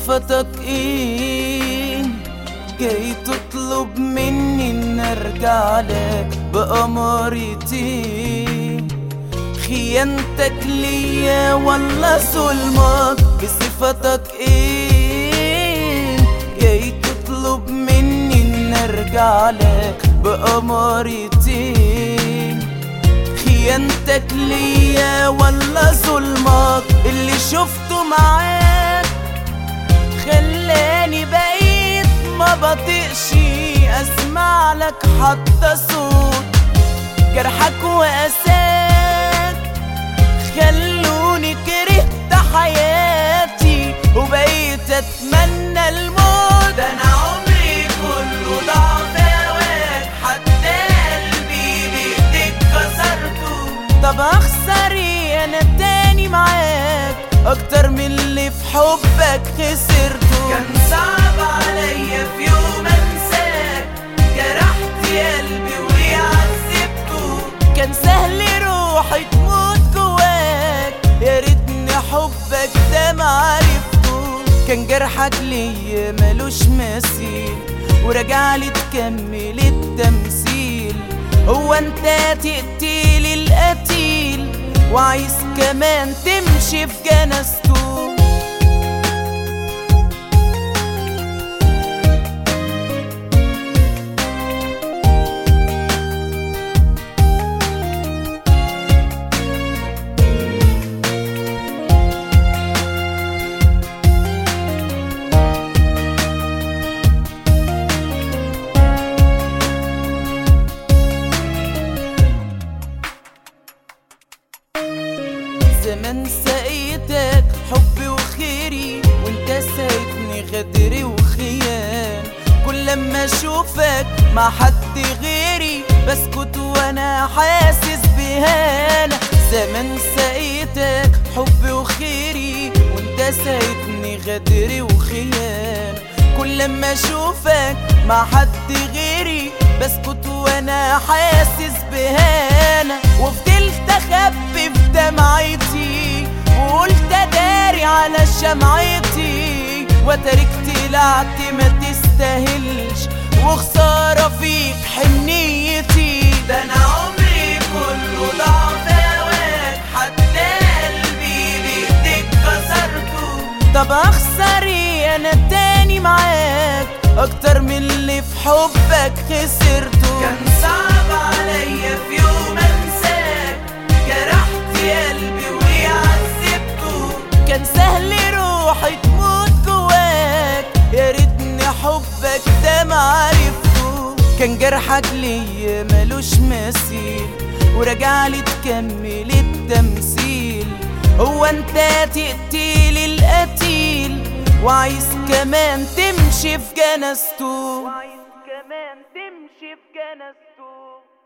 صفتك ايه جاي تطلب مني ان ارجع لك بأمارتي خيانتك ليا ولا ظلمك بصفتك ايه جاي تطلب مني ان ارجع لك بأمارتي خيانتك ليا ولا ظلمك اللي شفته معاك خلاني بقيت ما بطيقش اسمع لك حتى صوت جرحك واساك خلوني كرهت حياتي وبقيت اتمنى الموت ده انا عمري كله ضعف هواك حتى قلبي بايديك كسرته طب اخسر ايه انا تاني معاك اكتر من اللي في حبك خسرته كان صعب عليا في يوم انساك جرحت قلبي وعذبته كان سهل روحي تموت جواك يا ريتني حبك ده معرفته كان جرحك ليا ملوش مثيل ورجعلي تكمل التمثيل هو انت تقتل القتيل وعايز كمان تمشي في جنازته زمان سقيتك حب وخيري وانت سايتني غدر وخيان كل لما اشوفك مع حد غيري بسكت وانا حاسس بهانة زمان سقيتك حب وخيري وانت سايتني غدر وخيان كل لما اشوفك مع حد غيري بسكت وانا حاسس بهانة وفضلت اخبي في دمعتي وقلت اداري على شمعتي وترك طلعت ما تستاهلش وخسارة فيك حنيتي ده انا عمري كله ضعف هواك حتى قلبي بايديك كسرته طب اخسر ايه انا تاني معاك اكتر من اللي في حبك خسرته كان صعب عليا في يوم انساك جرحت قلبي وعذبته كان سهل روحي تموت جواك يا ريتني حبك ده معرفته كان جرحك ليا ملوش مثيل ورجعلي تكمل التمثيل هو انت تقتل القتيل وعايز كمان تمشي في جنازته وعايز كمان تمشي في جنازته